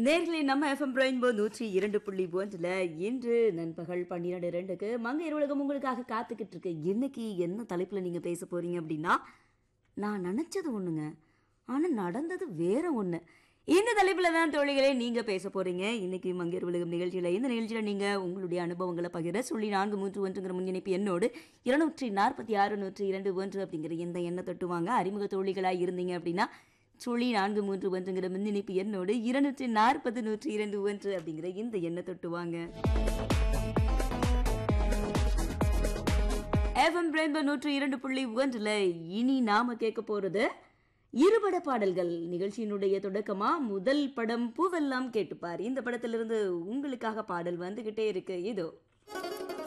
நேர்களே நம்ம FM rainbow நூற்றி இரண்டு புள்ளி ஒன்றில் இன்று நண்பகல் பன்னிரெண்டு ரெண்டுக்கு மங்கையர் உலகம் உங்களுக்காக காத்துக்கிட்டு இருக்கு இன்னைக்கு என்ன தலைப்பில் நீங்கள் பேச போறீங்க அப்படின்னா நான் நினச்சது ஒன்றுங்க ஆனால் நடந்தது வேற ஒன்று இந்த தலைப்பில் தான் தோழிகளே நீங்கள் பேச போறீங்க இன்னைக்கு மங்கையர் உலகம் நிகழ்ச்சியில் இந்த நிகழ்ச்சியில் நீங்கள் உங்களுடைய அனுபவங்களை பகிர சொல்லி நான்கு மூன்று ஒன்றுங்கிற முன்னிணைப்பு என்னோடு இருநூற்றி நாற்பத்தி ஆறு நூற்றி இரண்டு ஒன்று அப்படிங்கிற இந்த எண்ணை தொட்டுவாங்க அறிமுக தோழிகளாக இருந்தீங்க அப்படின்னா சுழி நான்கு மூன்று ஒன்றுங்கிற மின்னிணைப்பு எண்ணோடு இருநூற்றி நாற்பது நூற்றி இரண்டு ஒன்று அப்படிங்கிற இந்த எண்ணை தொட்டுவாங்க எஃப்எம் ரெயின்போ நூற்று இரண்டு புள்ளி ஒன்றில் இனி நாம கேட்க போறது இருபட பாடல்கள் நிகழ்ச்சியினுடைய தொடக்கமா முதல் படம் பூவெல்லாம் கேட்டுப்பார் இந்த படத்திலிருந்து உங்களுக்காக பாடல் வந்துகிட்டே இருக்கு இதோ